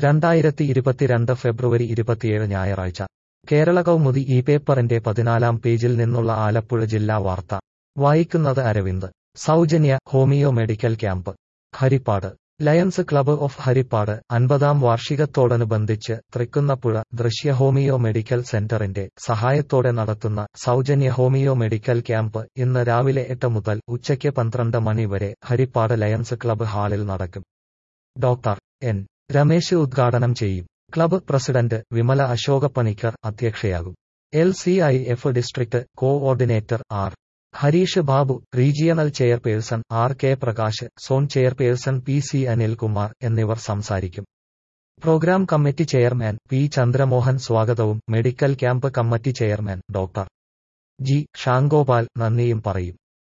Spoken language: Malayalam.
രണ്ടായിരത്തി ഇരുപത്തിരണ്ട് ഫെബ്രുവരി ഇരുപത്തിയേഴ് ഞായറാഴ്ച കേരള കൗമുദി ഈ പേപ്പറിന്റെ പതിനാലാം പേജിൽ നിന്നുള്ള ആലപ്പുഴ ജില്ലാ വാർത്ത വായിക്കുന്നത് അരവിന്ദ് സൗജന്യ homoeo medical camp Harippad Lions club of Harippad അൻപതാം വാർഷികത്തോടനുബന്ധിച്ച് തൃക്കുന്നപ്പുഴ ദൃശ്യ ഹോമിയോ മെഡിക്കൽ സെന്ററിന്റെ സഹായത്തോടെ നടത്തുന്ന സൗജന്യ ഹോമിയോ മെഡിക്കൽ ക്യാമ്പ് ഇന്ന് രാവിലെ എട്ട് മുതൽ ഉച്ചയ്ക്ക് പന്ത്രണ്ട് മണി വരെ ഹരിപ്പാട് ലയൺസ് ക്ലബ്ബ് ഹാളിൽ നടക്കും ഡോക്ടർ എൻ രമേശ് ഉദ്ഘാടനം ചെയ്യും ക്ലബ്ബ് പ്രസിഡന്റ് വിമല അശോകപ്പണിക്കർ അധ്യക്ഷയാകും L C I F district coordinator R Harish Babu regional chairperson R K Prakash zone chairperson P C Anilkumar എന്നിവർ സംസാരിക്കും programme committee chairman P Chandramohan സ്വാഗതവും medical camp committee chairman doctor G Shankopal നന്ദിയും പറയും